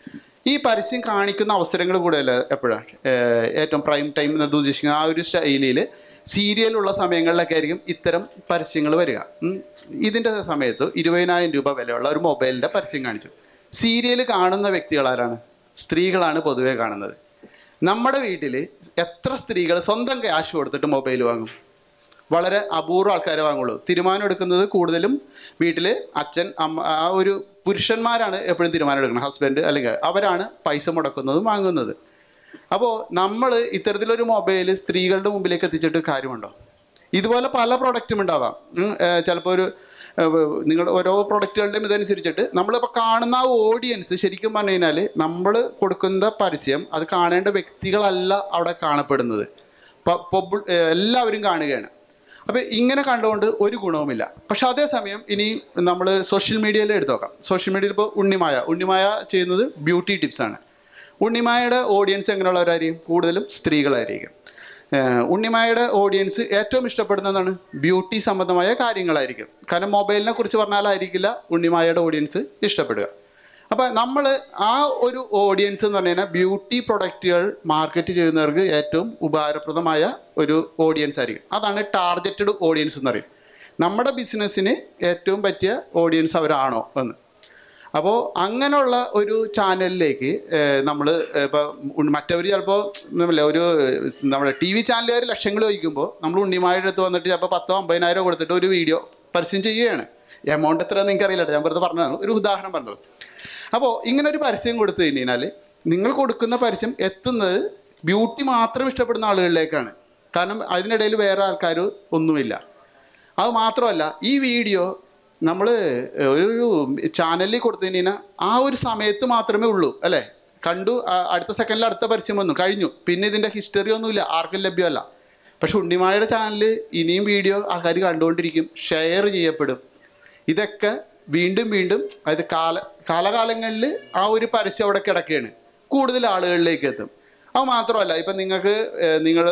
ഈ പരസ്യം കാണിക്കുന്ന അവസരങ്ങൾ കൂടെയല്ല എപ്പോഴാണ് ഏറ്റവും പ്രൈം ടൈം എന്ന് ഉദ്ദേശിക്കുന്ന ആ ഒരു ശൈലിയിൽ സീരിയലുള്ള സമയങ്ങളിലൊക്കെ ആയിരിക്കും ഇത്തരം പരസ്യങ്ങൾ വരിക ഉം. ഇതിൻ്റെ സമയത്ത് ഇരുപതിനായിരം രൂപ വിലയുള്ള ഒരു മൊബൈലിൻ്റെ പരസ്യം കാണിച്ചു സീരിയൽ കാണുന്ന വ്യക്തികൾ ആരാണ് സ്ത്രീകളാണ് പൊതുവെ കാണുന്നത് നമ്മുടെ വീട്ടിൽ എത്ര സ്ത്രീകൾ സ്വന്തം ക്യാഷ് കൊടുത്തിട്ട് മൊബൈൽ വാങ്ങും വളരെ അപൂർവ ആൾക്കാരെ വാങ്ങുള്ളൂ തീരുമാനം എടുക്കുന്നത് കൂടുതലും വീട്ടിൽ അച്ഛൻ അമ്മ ആ ഒരു പുരുഷന്മാരാണ് എപ്പോഴും തീരുമാനം എടുക്കുന്നത് ഹസ്ബൻഡ് അല്ലെങ്കിൽ അവരാണ് പൈസ മുടക്കുന്നതും വാങ്ങുന്നത് അപ്പോൾ നമ്മൾ ഇത്തരത്തിലൊരു മൊബൈൽ സ്ത്രീകളുടെ മുമ്പിലേക്ക് എത്തിച്ചിട്ട് കാര്യമുണ്ടോ ഇതുപോലെ പല പ്രൊഡക്റ്റും ഉണ്ടാവാം ചിലപ്പോൾ ഒരു നിങ്ങളുടെ ഓരോ പ്രൊഡക്റ്റുകളുടെയും ഇതനുസരിച്ചിട്ട് നമ്മളിപ്പോൾ കാണുന്ന ആ ഓഡിയൻസ് ശരിക്കും പറഞ്ഞു കഴിഞ്ഞാൽ നമ്മൾ കൊടുക്കുന്ന പരസ്യം അത് കാണേണ്ട വ്യക്തികളല്ല അവിടെ കാണപ്പെടുന്നത് പ- പൊബ്- ഏഹ് എല്ലാവരും കാണുകയാണ് അപ്പോൾ ഇങ്ങനെ കണ്ടുകൊണ്ട് ഒരു ഗുണവുമില്ല പക്ഷെ അതേസമയം ഇനി നമ്മൾ സോഷ്യൽ മീഡിയയിൽ എടുത്ത് നോക്കാം സോഷ്യൽ മീഡിയയിൽ ഇപ്പോൾ ഉണ്ണിമായ ഉണ്ണിമായ ചെയ്യുന്നത് ബ്യൂട്ടി ടിപ്സാണ് ഉണ്ണിമായയുടെ ഓഡിയൻസ് എങ്ങനെയുള്ളവരായിരിക്കും കൂടുതലും സ്ത്രീകളായിരിക്കും ഏഹ് ഉണ്ണിമായയുടെ ഓഡിയൻസ് ഏറ്റവും ഇഷ്ടപ്പെടുന്നതാണ് ബ്യൂട്ടി സംബന്ധമായ കാര്യങ്ങളായിരിക്കും കാരണം മൊബൈലിനെ കുറിച്ച് പറഞ്ഞാലായിരിക്കില്ല ഉണ്ണിമായയുടെ ഓഡിയൻസ് ഇഷ്ടപ്പെടുക അപ്പം നമ്മൾ ആ ഒരു ഓഡിയൻസ് എന്ന് പറഞ്ഞു കഴിഞ്ഞാൽ ബ്യൂട്ടി പ്രൊഡക്റ്റുകൾ മാർക്കറ്റ് ചെയ്യുന്നവർക്ക് ഏറ്റവും ഉപകാരപ്രദമായ ഒരു ഓഡിയൻസ് ആയിരിക്കും അതാണ് ടാർഗറ്റഡ് ഓഡിയൻസ് എന്ന് പറയും നമ്മുടെ ബിസിനസ്സിന് ഏറ്റവും പറ്റിയ ഓഡിയൻസ് അവരാണോ എന്ന് അപ്പോൾ അങ്ങനെയുള്ള ഒരു ചാനലിലേക്ക് നമ്മൾ ഇപ്പോൾ മറ്റവർ ചിലപ്പോൾ നമ്മളെ ഒരു നമ്മുടെ ടി വി ചാനലുകാർ ലക്ഷങ്ങൾ ചോദിക്കുമ്പോൾ നമ്മൾ ഉണ്ണിമായുടെ അടുത്ത് വന്നിട്ട് ചിലപ്പോൾ പത്തോ അമ്പതിനായിരം കൊടുത്തിട്ട് ഒരു വീഡിയോ പരസ്യം ചെയ്യുകയാണ് എമൗണ്ട് എത്ര നിങ്ങൾക്ക് അറിയില്ല ഞാൻ വെറുതെ പറഞ്ഞതാണ് ഒരു ഉദാഹരണം പറഞ്ഞത് അപ്പോൾ ഇങ്ങനെ ഒരു പരസ്യം കൊടുത്തു കഴിഞ്ഞാൽ നിങ്ങൾ കൊടുക്കുന്ന പരസ്യം എത്തുന്നത് ബ്യൂട്ടി മാത്രം ഇഷ്ടപ്പെടുന്ന ആളുകളിലേക്കാണ് കാരണം അതിനിടയിൽ വേറെ ആൾക്കാർ ഒന്നുമില്ല അത് മാത്രമല്ല ഈ വീഡിയോ നമ്മൾ ഒരു ചാനലിൽ കൊടുത്തു കഴിഞ്ഞാൽ ആ ഒരു സമയത്ത് മാത്രമേ ഉള്ളൂ അല്ലേ കണ്ടു ആ- അടുത്ത സെക്കൻഡിൽ അടുത്ത പരസ്യം വന്നു കഴിഞ്ഞു പിന്നെ ഇതിൻ്റെ ഹിസ്റ്ററി ഒന്നുമില്ല ആർക്കും ലഭ്യമല്ല പക്ഷെ ഉണ്ണിമായുടെ ചാനലിൽ ഇനിയും വീഡിയോ ആൾക്കാർ കണ്ടുകൊണ്ടിരിക്കും ഷെയർ ചെയ്യപ്പെടും ഇതൊക്കെ വീണ്ടും വീണ്ടും അതായത് കാല കാലകാലങ്ങളിൽ ആ ഒരു പരസ്യം അവിടെ കിടക്കുകയാണ് കൂടുതൽ ആളുകളിലേക്ക് എത്തും അത് മാത്രമല്ല ഇപ്പം നിങ്ങൾക്ക് നിങ്ങൾ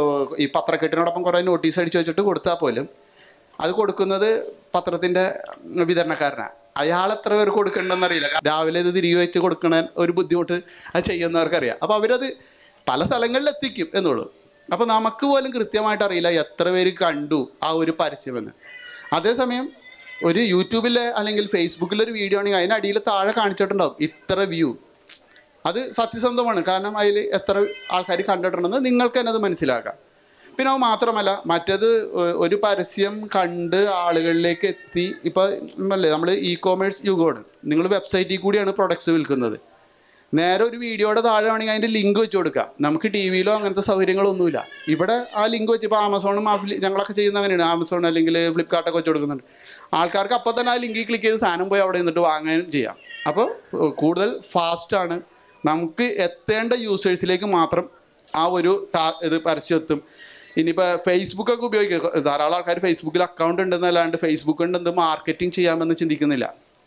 ഈ പത്രക്കെട്ടിനോടൊപ്പം കുറേ നോട്ടീസ് അടിച്ച് വെച്ചിട്ട് കൊടുത്താൽ പോലും അത് കൊടുക്കുന്നത് പത്രത്തിൻ്റെ വിതരണക്കാരനാണ് അയാൾ എത്ര പേർക്ക് കൊടുക്കണമെന്ന് അറിയില്ല രാവിലെ ഇത് തിരികെ വെച്ച് കൊടുക്കണ ഒരു ബുദ്ധിമുട്ട് അത് ചെയ്യുന്നവർക്കറിയാം അപ്പോൾ അവരത് പല സ്ഥലങ്ങളിൽ എത്തിക്കും എന്നുള്ളൂ അപ്പോൾ നമുക്ക് പോലും കൃത്യമായിട്ട് അറിയില്ല എത്ര പേര് കണ്ടു ആ ഒരു പരസ്യമെന്ന് അതേസമയം ഒരു യൂട്യൂബിലെ അല്ലെങ്കിൽ ഫേസ്ബുക്കിലെ ഒരു വീഡിയോ ആണെങ്കിൽ അതിനടിയിൽ താഴെ കാണിച്ചിട്ടുണ്ടാവും ഇത്ര വ്യൂ അത് സത്യസന്ധമാണ് കാരണം അതിൽ എത്ര ആൾക്കാർ കണ്ടിട്ടുണ്ടെന്ന് നിങ്ങൾക്ക് തന്നെ അത് മനസ്സിലാക്കാം പിന്നെ അത് മാത്രമല്ല മറ്റേത് ഒ- ഒരു പരസ്യം കണ്ട് ആളുകളിലേക്ക് എത്തി ഇപ്പോൾ അല്ലേ നമ്മൾ ഇ കോമേഴ്സ് യുഗമാണ് നിങ്ങൾ വെബ്സൈറ്റിൽ കൂടിയാണ് പ്രൊഡക്ട്സ് വിൽക്കുന്നത് നേരെ ഒരു വീഡിയോയുടെ താഴെ വേണമെങ്കിൽ അതിൻ്റെ ലിങ്ക് വെച്ച് കൊടുക്കാം നമുക്ക് ടി വിയിലോ അങ്ങനത്തെ സൗകര്യങ്ങളൊന്നുമില്ല ഇവിടെ ആ ലിങ്ക് വെച്ച് ഇപ്പോൾ ആമസോണും ആഫ്ലി ഞങ്ങളൊക്കെ ചെയ്യുന്ന അങ്ങനെയാണ് ആമസോൺ അല്ലെങ്കിൽ ഫ്ലിപ്കാർട്ടൊക്കെ വെച്ച് കൊടുക്കുന്നുണ്ട് ആൾക്കാർക്ക് അപ്പോൾ തന്നെ ആ ലിങ്കിൽ ക്ലിക്ക് ചെയ്ത് സാധനം പോയി അവിടെ നിന്നിട്ട് വാങ്ങാനും ചെയ്യാം അപ്പോൾ കൂടുതൽ ഫാസ്റ്റാണ് നമുക്ക് എത്തേണ്ട യൂസേഴ്സിലേക്ക് മാത്രം ആ ഒരു ടാ- ഇത് പരസ്യം എത്തും ഇനിയിപ്പോൾ ഫേസ്ബുക്കൊക്കെ ഉപയോഗിക്കുക ധാരാളം ആൾക്കാർ ഫേസ്ബുക്കിൽ അക്കൗണ്ട് ഉണ്ടെന്നല്ലാണ്ട് ഫേസ്ബുക്ക് കൊണ്ട് എന്ത് മാർക്കറ്റിംഗ് ചെയ്യാമെന്ന് ചിന്തിക്കുന്നില്ല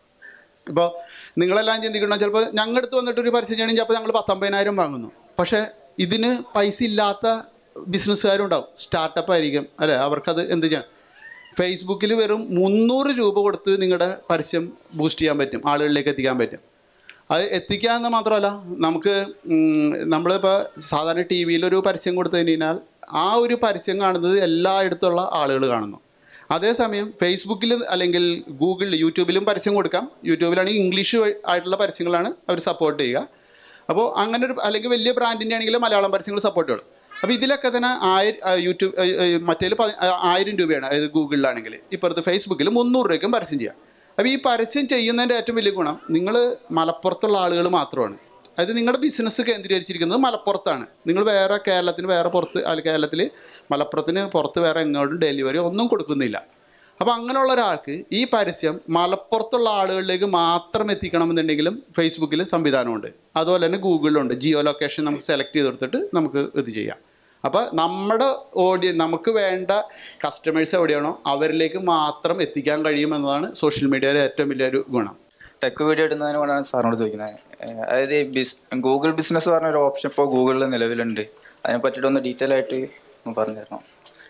ഇപ്പോൾ നിങ്ങളെല്ലാം ചിന്തിക്കണം ചിലപ്പോൾ ഞങ്ങളുടെ അടുത്ത് വന്നിട്ട് ഒരു പരസ്യം ചെയ്യണമെങ്കിൽ ചിലപ്പോൾ ഞങ്ങൾ പത്തൊമ്പതിനായിരം വാങ്ങുന്നു പക്ഷേ ഇതിന് പൈസ ഇല്ലാത്ത ബിസിനസ്സുകാരുണ്ടാവും സ്റ്റാർട്ടപ്പ് ആയിരിക്കും അല്ലേ അവർക്കത് എന്ത് ചെയ്യണം ഫേസ്ബുക്കിൽ വെറും മുന്നൂറ് രൂപ കൊടുത്ത് നിങ്ങളുടെ പരസ്യം ബൂസ്റ്റ് ചെയ്യാൻ പറ്റും ആളുകളിലേക്ക് എത്തിക്കാൻ പറ്റും അത് എത്തിക്കുക എന്ന് മാത്രമല്ല നമുക്ക് ഉം, നമ്മളിപ്പോൾ സാധാരണ ടി വിയിലൊരു പരസ്യം കൊടുത്തു കഴിഞ്ഞാൽ ആ ഒരു പരസ്യം കാണുന്നത് എല്ലായിടത്തുള്ള ആളുകൾ കാണുന്നു അതേസമയം ഫേസ്ബുക്കിൽ അല്ലെങ്കിൽ ഗൂഗിളിൽ യൂട്യൂബിലും പരസ്യം കൊടുക്കാം യൂട്യൂബിലാണെങ്കിൽ ഇംഗ്ലീഷ് വഴി- ആയിട്ടുള്ള പരസ്യങ്ങളാണ് അവർ സപ്പോർട്ട് ചെയ്യുക അപ്പോൾ അങ്ങനെ ഒരു അല്ലെങ്കിൽ വലിയ ബ്രാൻഡിൻ്റെ ആണെങ്കിൽ മലയാളം പരസ്യങ്ങൾ സപ്പോർട്ട് ചെയ്യും അപ്പോൾ ഇതിലൊക്കെ തന്നെ ആയിരം യൂട്യൂബ് മറ്റേൽ പതി ആ, ആയിരം രൂപയാണ് അതായത് ഗൂഗിളിലാണെങ്കിൽ ഇപ്പുറത്ത് ഫേസ്ബുക്കിൽ മുന്നൂറ് രൂപയ്ക്കും പരസ്യം ചെയ്യാം അപ്പോൾ ഈ പരസ്യം ചെയ്യുന്നതിൻ്റെ ഏറ്റവും വലിയ ഗുണം നിങ്ങൾ മലപ്പുറത്തുള്ള ആളുകൾ മാത്രമാണ് അതായത് നിങ്ങളുടെ ബിസിനസ് കേന്ദ്രീകരിച്ചിരിക്കുന്നത് മലപ്പുറത്താണ് നിങ്ങൾ വേറെ കേരളത്തിന് വേറെ പുറത്ത് അല്ല കേരളത്തിൽ മലപ്പുറത്തിന് പുറത്ത് വേറെ എങ്ങോട്ടും ഡെലിവറി ഒന്നും കൊടുക്കുന്നില്ല അപ്പോൾ അങ്ങനെയുള്ള ഒരാൾക്ക് ഈ പരസ്യം മലപ്പുറത്തുള്ള ആളുകളിലേക്ക് മാത്രം എത്തിക്കണമെന്നുണ്ടെങ്കിലും ഫേസ്ബുക്കിൽ സംവിധാനമുണ്ട് അതുപോലെ തന്നെ ഗൂഗിളിലുണ്ട് ജിയോ ലൊക്കേഷൻ നമുക്ക് സെലക്ട് ചെയ്ത് കൊടുത്തിട്ട് നമുക്ക് ഇത് ചെയ്യാം അപ്പോൾ നമ്മുടെ ഓഡിയൻ നമുക്ക് വേണ്ട കസ്റ്റമേഴ്സ് എവിടെയാണോ അവരിലേക്ക് മാത്രം എത്തിക്കാൻ കഴിയുമെന്നതാണ് സോഷ്യൽ മീഡിയയുടെ ഏറ്റവും വലിയൊരു ഗുണം ടെക് വീഡിയോ ഇടുന്നതിന് കൊണ്ടാണ് സാറിനോട് ചോദിക്കുന്നത് ഏഹ് അതായത് ഈ ബിസ് ഗൂഗിൾ ബിസിനസ് പറഞ്ഞ ഒരു ഓപ്ഷൻ ഇപ്പോൾ ഗൂഗിളിൽ നിലവിലുണ്ട് അതിനെ പറ്റിയിട്ട് ഒന്ന് ഡീറ്റെയിൽ ആയിട്ട് ഒന്ന് പറഞ്ഞു തരണം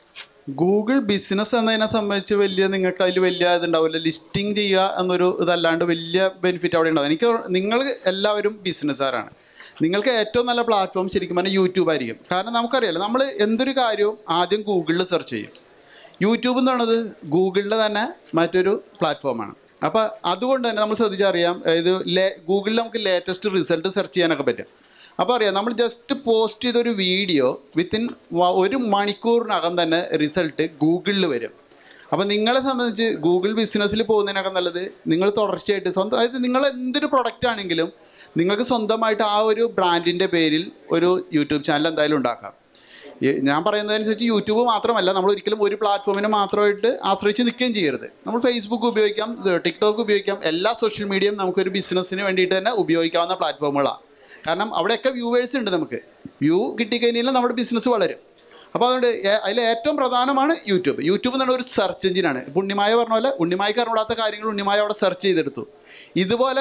ഗൂഗിൾ ബിസിനസ് എന്നതിനെ സംബന്ധിച്ച് വലിയ നിങ്ങൾക്ക് അതിൽ വലിയ ഇതുണ്ടാവില്ല ലിസ്റ്റിംഗ് ചെയ്യുക എന്നൊരു ഇതല്ലാണ്ട് വലിയ ബെനിഫിറ്റ് അവിടെ ഉണ്ടാവും എനിക്ക് നിങ്ങൾ എല്ലാവരും ബിസിനസ്സുകാരാണ് നിങ്ങൾക്ക് ഏറ്റവും നല്ല പ്ലാറ്റ്ഫോം ശരിക്കും പറഞ്ഞാൽ യൂട്യൂബ് ആയിരിക്കും കാരണം നമുക്കറിയാലോ നമ്മൾ എന്തൊരു കാര്യവും ആദ്യം ഗൂഗിളിൽ സെർച്ച് ചെയ്യും യൂട്യൂബ് എന്ന് പറയുന്നത് ഗൂഗിളിൻ്റെ തന്നെ മറ്റൊരു പ്ലാറ്റ്ഫോമാണ് അപ്പോൾ അതുകൊണ്ട് തന്നെ നമ്മൾ ശ്രദ്ധിച്ചറിയാം ഇത് ലേ ഗൂഗിളിൽ നമുക്ക് ലേറ്റസ്റ്റ് റിസൾട്ട് സെർച്ച് ചെയ്യാനൊക്കെ പറ്റും അപ്പോൾ അറിയാം നമ്മൾ ജസ്റ്റ് പോസ്റ്റ് ചെയ്തൊരു വീഡിയോ വിത്തിൻ ഒരു മണിക്കൂറിനകം തന്നെ റിസൾട്ട് ഗൂഗിളിൽ വരും അപ്പോൾ നിങ്ങളെ സംബന്ധിച്ച് ഗൂഗിൾ ബിസിനസ്സിൽ പോകുന്നതിനൊക്കെ നല്ലത് നിങ്ങൾ തുടർച്ചയായിട്ട് സ്വന്തം അതായത് നിങ്ങൾ എന്തൊരു പ്രൊഡക്റ്റ് ആണെങ്കിലും നിങ്ങൾക്ക് സ്വന്തമായിട്ട് ആ ഒരു ബ്രാൻഡിൻ്റെ പേരിൽ ഒരു യൂട്യൂബ് ചാനൽ എന്തായാലും ഉണ്ടാക്കാം ഈ- ഞാൻ പറയുന്നതനുസരിച്ച് യൂട്യൂബ് മാത്രമല്ല നമ്മൾ ഒരിക്കലും ഒരു പ്ലാറ്റ്ഫോമിനെ മാത്രമായിട്ട് ആശ്രയിച്ച് നിൽക്കുകയും ചെയ്യരുത് നമ്മൾ ഫേസ്ബുക്ക് ഉപയോഗിക്കാം ടിക്ടോക്ക് ഉപയോഗിക്കാം എല്ലാ സോഷ്യൽ മീഡിയയും നമുക്കൊരു ബിസിനസ്സിന് വേണ്ടിയിട്ട് തന്നെ ഉപയോഗിക്കാവുന്ന പ്ലാറ്റ്ഫോമുകളാണ് കാരണം അവിടെയൊക്കെ വ്യൂവേഴ്സ് ഉണ്ട് നമുക്ക് വ്യൂ കിട്ടിക്കഴിഞ്ഞാൽ നമ്മുടെ ബിസിനസ് വളരും അപ്പോൾ അതുകൊണ്ട് ഏ- അതിൽ ഏറ്റവും പ്രധാനമാണ് യൂട്യൂബ് യൂട്യൂബ് എന്ന് പറഞ്ഞ ഒരു സെർച്ച് എഞ്ചിനാണ് ഇപ്പം ഉണ്ണിമായ പറഞ്ഞ പോലെ ഉണ്ണിമായ്ക്ക് അറിഞ്ഞൂടാത്ത കാര്യങ്ങൾ ഉണ്ണിമായ അവിടെ സെർച്ച് ചെയ്തെടുത്തു ഇതുപോലെ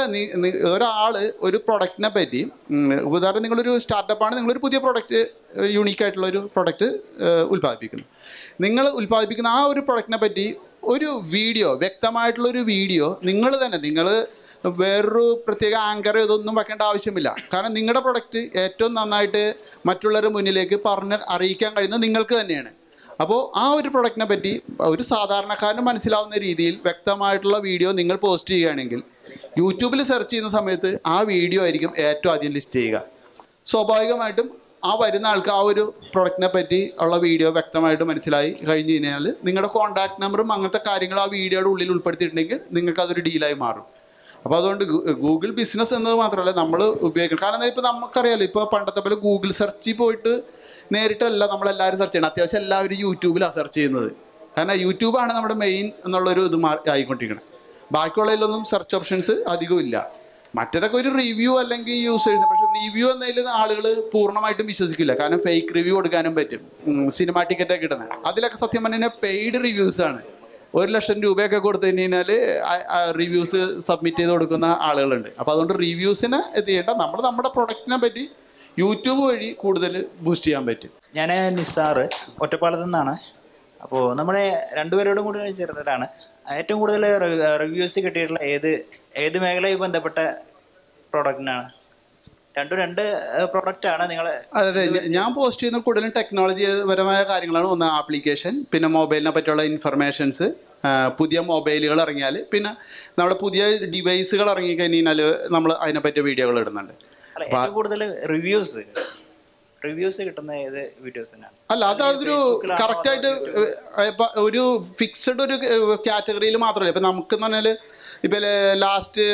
ഒരാൾ ഒരു പ്രൊഡക്റ്റിനെ പറ്റി ഉം, ഉദാഹരണം നിങ്ങളൊരു സ്റ്റാർട്ടപ്പാണ് നിങ്ങളൊരു പുതിയ പ്രൊഡക്റ്റ് യൂണീക്ക് ആയിട്ടുള്ള ഒരു പ്രൊഡക്റ്റ് ഉൽപ്പാദിപ്പിക്കുന്നു നിങ്ങൾ ഉൽപ്പാദിപ്പിക്കുന്ന ആ ഒരു പ്രൊഡക്റ്റിനെ പറ്റി ഒരു വീഡിയോ വ്യക്തമായിട്ടുള്ള ഒരു വീഡിയോ നിങ്ങൾ തന്നെ നിങ്ങൾ വേറൊരു പ്രത്യേക ആങ്കർ ഇതൊന്നും വെക്കേണ്ട ആവശ്യമില്ല കാരണം നിങ്ങളുടെ പ്രൊഡക്റ്റ് ഏറ്റവും നന്നായിട്ട് മറ്റുള്ളവരുടെ മുന്നിലേക്ക് പറഞ്ഞ് അറിയിക്കാൻ കഴിയുന്നത് നിങ്ങൾക്ക് തന്നെയാണ് അപ്പോൾ ആ ഒരു പ്രൊഡക്റ്റിനെ പറ്റി ഒരു സാധാരണക്കാരന് മനസ്സിലാവുന്ന രീതിയിൽ വ്യക്തമായിട്ടുള്ള വീഡിയോ നിങ്ങൾ പോസ്റ്റ് ചെയ്യുകയാണെങ്കിൽ യൂട്യൂബിൽ സെർച്ച് ചെയ്യുന്ന സമയത്ത് ആ വീഡിയോ ആയിരിക്കും ഏറ്റവും ആദ്യം ലിസ്റ്റ് ചെയ്യുക സ്വാഭാവികമായിട്ടും ആ വരുന്ന ആൾക്ക് ആ ഒരു പ്രൊഡക്റ്റിനെ പറ്റി ഉള്ള വീഡിയോ വ്യക്തമായിട്ട് മനസ്സിലായി കഴിഞ്ഞ് കഴിഞ്ഞാൽ നിങ്ങളുടെ കോൺടാക്ട് നമ്പറും അങ്ങനത്തെ കാര്യങ്ങൾ ആ വീഡിയോയുടെ ഉള്ളിൽ ഉൾപ്പെടുത്തിയിട്ടുണ്ടെങ്കിൽ നിങ്ങൾക്ക് അതൊരു ഡീലായി മാറും അപ്പോൾ അതുകൊണ്ട് ഗൂ- ഗൂഗിൾ ബിസിനസ് എന്നത് മാത്രമല്ല നമ്മൾ ഉപയോഗിക്കണം കാരണം ഇപ്പോൾ നമുക്കറിയാലോ ഇപ്പോൾ പണ്ടത്തെ പോലെ ഗൂഗിൾ സെർച്ചിൽ പോയിട്ട് നേരിട്ടല്ല നമ്മളെല്ലാവരും സെർച്ച് ചെയ്യണം അത്യാവശ്യം എല്ലാവരും യൂട്യൂബിലാണ് സെർച്ച് ചെയ്യുന്നത് കാരണം യൂട്യൂബാണ് നമ്മുടെ മെയിൻ എന്നുള്ളൊരു ഇത് മാറി ആയിക്കൊണ്ടിരിക്കുന്നത് ബാക്കിയുള്ളതിലൊന്നും സെർച്ച് ഓപ്ഷൻസ് അധികം ഇല്ല മറ്റേതൊക്കെ ഒരു റിവ്യൂ അല്ലെങ്കിൽ യൂസേഴ്സ് പക്ഷെ റിവ്യൂ എന്നതിൽ ആളുകൾ പൂർണ്ണമായിട്ടും വിശ്വസിക്കില്ല കാരണം ഫേക്ക് റിവ്യൂ കൊടുക്കാനും പറ്റും സിനിമ ടിക്കറ്റ് ഒക്കെ കിട്ടുന്നത് അതിലൊക്കെ സത്യം പറഞ്ഞു കഴിഞ്ഞാൽ പെയ്ഡ് റിവ്യൂസ് ആണ് ഒരു ലക്ഷം രൂപയൊക്കെ കൊടുത്തു കഴിഞ്ഞാൽ റിവ്യൂസ് സബ്മിറ്റ് ചെയ്ത് കൊടുക്കുന്ന ആളുകളുണ്ട് അപ്പോൾ അതുകൊണ്ട് റിവ്യൂസിനെ ഇത് ചെയ്യേണ്ട നമ്മൾ നമ്മുടെ പ്രൊഡക്റ്റിനെ പറ്റി യൂട്യൂബ് വഴി കൂടുതൽ ബൂസ്റ്റ് ചെയ്യാൻ പറ്റും ഞാൻ നിസാറ് ഒറ്റപ്പാലത്തു നിന്നാണ് അപ്പോൾ നമ്മുടെ രണ്ടുപേരോടും കൂടി ചേർന്നിട്ടാണ് ഏറ്റവും കൂടുതൽ റിവ്യൂസ് കിട്ടിയിട്ടുള്ള ഏത് ഏത് മേഖലയുമായി ബന്ധപ്പെട്ട പ്രോഡക്റ്റിനാണ് രണ്ടും രണ്ട് പ്രോഡക്റ്റ് ആണ് നിങ്ങൾ അതെ അതെ ഞ- ഞാൻ പോസ്റ്റ് ചെയ്യുന്ന കൂടുതലും ടെക്നോളജി പരമായ കാര്യങ്ങളാണ് ഒന്ന് ആപ്ലിക്കേഷൻ പിന്നെ മൊബൈലിനെ പറ്റിയുള്ള ഇൻഫർമേഷൻസ് പുതിയ മൊബൈലുകൾ ഇറങ്ങിയാൽ പിന്നെ നമ്മുടെ പുതിയ ഡിവൈസുകൾ ഇറങ്ങിക്കഴിഞ്ഞാൽ നമ്മൾ അതിനെപ്പറ്റിയ വീഡിയോകൾ ഇടുന്നുണ്ട് അല്ല ഏറ്റവും കൂടുതൽ റിവ്യൂസ് റിവ്യൂസ് കിട്ടുന്ന ഏത് വീഡിയോസിനാണ് അല്ല അത് അതൊരു ഫേസ്ബുക്കിലാണോ കറക്റ്റ് ആയിട്ട് ഏഹ്, ഇപ്പൊ ഒരു ഫിക്സഡ് ഒരു കാറ്റഗറിയിൽ മാത്രമല്ല ഇപ്പൊ നമുക്ക് എന്ന് പറഞ്ഞാൽ ഇപ്പൊ ലാസ്റ്റ്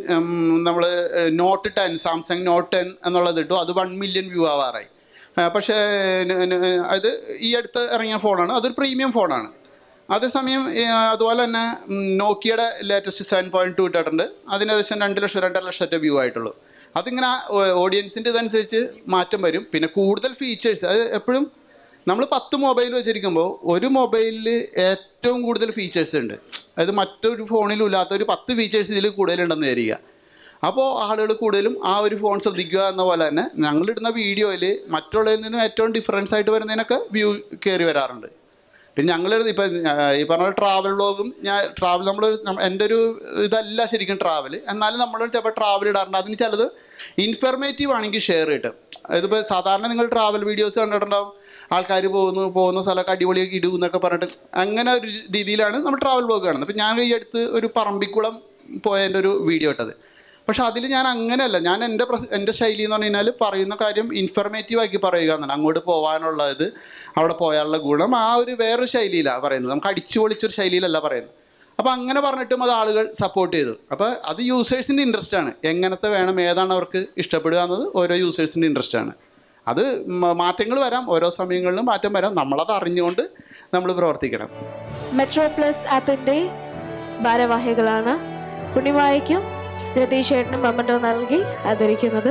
നമ്മൾ note ten Samsung note ten എന്നുള്ളത് ഇട്ടു അത് വൺ മില്യൺ വ്യൂ ആവാറായി ആ, പക്ഷേ ന- ന- അത് ഈ അടുത്ത് ഇറങ്ങിയ ഫോണാണ് അതൊരു പ്രീമിയം ഫോണാണ് അതേസമയം ഏ, അതുപോലെ തന്നെ ഉം, നോക്കിയയുടെ ലേറ്റസ്റ്റ് സെവൻ പോയിന്റ് ടു ഇട്ടിട്ടുണ്ട് അതിന് ഏകദേശം രണ്ട് ലക്ഷം രണ്ടര ലക്ഷത്തെ വ്യൂ ആയിട്ടുള്ളൂ അതിങ്ങനെ ഓഡിയൻസിൻ്റെ ഇതനുസരിച്ച് മാറ്റം വരും പിന്നെ കൂടുതൽ ഫീച്ചേഴ്സ് അത് എപ്പോഴും നമ്മൾ പത്ത് മൊബൈൽ വെച്ചിരിക്കുമ്പോൾ ഒരു മൊബൈലിൽ ഏറ്റവും കൂടുതൽ ഫീച്ചേഴ്സ് ഉണ്ട് അതായത് മറ്റൊരു ഫോണിലും ഇല്ലാത്ത ഒരു പത്ത് ഫീച്ചേഴ്സ് ഇതിൽ കൂടുതലുണ്ടെന്ന് വിചാരിക്കുക അപ്പോൾ ആളുകൾ കൂടുതലും ആ ഒരു ഫോൺ ശ്രദ്ധിക്കുക എന്ന പോലെ തന്നെ ഞങ്ങളിടുന്ന വീഡിയോയിൽ മറ്റുള്ളതിൽ നിന്നും ഏറ്റവും ഡിഫറൻസ് ആയിട്ട് വരുന്നതിനൊക്കെ വ്യൂ കയറി വരാറുണ്ട് പിന്നെ ഞങ്ങൾ ഇപ്പം ഈ പറഞ്ഞ ട്രാവൽ വ്ളോഗും ഞാൻ ട്രാവൽ നമ്മൾ എൻ്റെ ഒരു ഇതല്ല ശരിക്കും ട്രാവൽ എന്നാലും നമ്മൾ ചിലപ്പോൾ ട്രാവൽ ഇടാറുണ്ട് അതിന് ചിലത് ഇൻഫർമേറ്റീവ് ആണെങ്കിൽ ഷെയർ കിട്ടും ഇതിപ്പോൾ സാധാരണ നിങ്ങൾ ട്രാവൽ വീഡിയോസ് കണ്ടിട്ടുണ്ടാവും ആൾക്കാർ പോകുന്നു പോകുന്ന സ്ഥലമൊക്കെ അടിപൊളിയൊക്കെ ഇടും എന്നൊക്കെ പറഞ്ഞിട്ട് അങ്ങനെ ഒരു രീതിയിലാണ് നമ്മൾ ട്രാവൽ വ്ളോഗ് കാണുന്നത് ഇപ്പം ഞാൻ ഈ അടുത്ത് ഒരു പറമ്പിക്കുളം പോയതിൻ്റെ ഒരു വീഡിയോ ഇട്ടത് പക്ഷെ അതിൽ ഞാൻ അങ്ങനെയല്ല ഞാൻ എൻ്റെ പ്രസ എൻ്റെ ശൈലി എന്ന് പറഞ്ഞു കഴിഞ്ഞാൽ പറയുന്ന കാര്യം ഇൻഫർമേറ്റീവ് ആക്കി പറയുക എന്നാണ് അങ്ങോട്ട് പോകാനുള്ളത് അവിടെ പോയാലുള്ള ഗുണം ആ ഒരു വേറൊരു ശൈലിയിലാണ് പറയുന്നത് നമുക്ക് അടിച്ചു പൊളിച്ചൊരു ശൈലിയിലല്ല പറയുന്നത് അപ്പോൾ അങ്ങനെ പറഞ്ഞിട്ടും അത് ആളുകൾ സപ്പോർട്ട് ചെയ്തു അപ്പോൾ അത് യൂസേഴ്സിൻ്റെ ഇൻട്രസ്റ്റ് ആണ് എങ്ങനത്തെ വേണം ഏതാണ് അവർക്ക് ഇഷ്ടപ്പെടുക എന്നത് ഓരോ യൂസേഴ്സിൻ്റെ ഇൻട്രസ്റ്റ് ആണ് അത് മാറ്റങ്ങൾ വരാം ഓരോ സമയങ്ങളിലും മാറ്റം വരാം നമ്മളത് അറിഞ്ഞുകൊണ്ട് നമ്മൾ പ്രവർത്തിക്കണം മെട്രോ പ്ലസ് ആപ്പിന്റെ ഭാരവാഹികളാണ് ഉണ്ണിവായിക്കും രതീഷ് ചേട്ടനും മമ്മൻഡോ നൽകി ആദരിക്കുന്നത്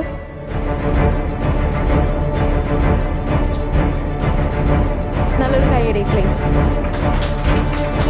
നല്ലൊരു കൈയടി പ്ലീസ്